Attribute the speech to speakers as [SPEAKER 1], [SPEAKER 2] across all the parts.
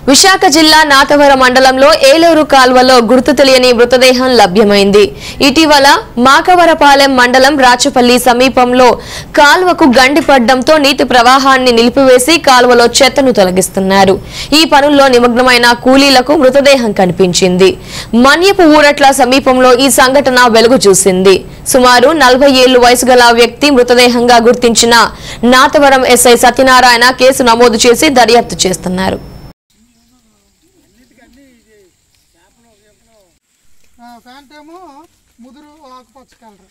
[SPEAKER 1] విశాఖ జిల్లా నాతవరం మండలంలో ఏలూరు కాల్వలో గుర్తు తెలియని మృతదేహం లభ్యమైంది ఇటీవల మాకవరపాలెం మండలం రాచపల్లి సమీపంలో కాల్వకు గండిపడ్డంతో నీటి ప్రవాహాన్ని నిలిపివేసి కాల్వలో చెత్తను తొలగిస్తున్నారు ఈ పనుల్లో నిమగ్నమైన కూలీలకు మృతదేహం కనిపించింది మన్యపు ఊరట్ల సమీపంలో ఈ సంఘటన వెలుగు చూసింది సుమారు నలభై ఏళ్లు వయసు గల వ్యక్తి మృతదేహంగా గుర్తించిన నాతవరం ఎస్ఐ సత్యనారాయణ కేసు నమోదు చేసి దర్యాప్తు చేస్తున్నారు
[SPEAKER 2] ప్యాంట్ ఏమో ముదురు ఆకుపచ్చ కలర్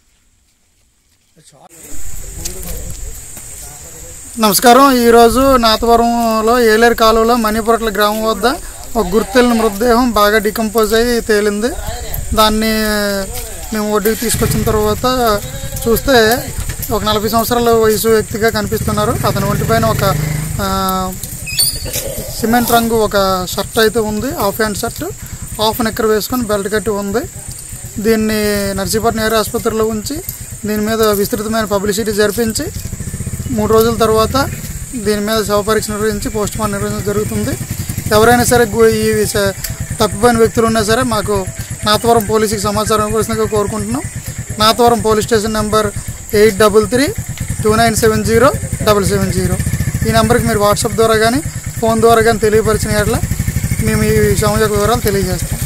[SPEAKER 2] నమస్కారం ఈరోజు నాతవరంలో ఏలేరు కాలువలో మణిపురట్ల గ్రామం వద్ద ఒక గుర్తెలిన మృతదేహం బాగా డికంపోజ్ అయ్యి తేలింది దాన్ని మేము ఒడ్డుకి తీసుకొచ్చిన తర్వాత చూస్తే ఒక నలభై సంవత్సరాల వయసు వ్యక్తిగా కనిపిస్తున్నారు అతని ఒంటిపైన ఒక ఆ, సిమెంట్ రంగు ఒక షర్ట్ అయితే ఉంది half hand shirt half knicker వేసుకొని బెల్ట్ కట్టి ఉంది దీన్ని నర్సీపట్నం ఏరియా ఆసుపత్రిలో ఉంచి దీని మీద విస్తృతమైన పబ్లిసిటీ జరిపించి మూడు రోజుల తర్వాత దీని మీద శవ పరీక్ష నిర్వహించి పోస్ట్ మార్టం నిర్వహించడం జరుగుతుంది ఎవరైనా సరే గు- ఈ స- తప్పిపోయిన వ్యక్తులు ఉన్నా సరే మాకు నాతవరం పోలీసుకి సమాచారం ఇవ్వాల్సిందిగా కోరుకుంటున్నాం Nathavaram police station number eight double three two nine seven zero double seven zero ఈ నెంబర్కి మీరు వాట్సాప్ ద్వారా కానీ ఫోన్ ద్వారా కానీ తెలియపరిచిన ఎట్లా మేము ఈ విషయం యొక్క వివరాలు తెలియజేస్తాం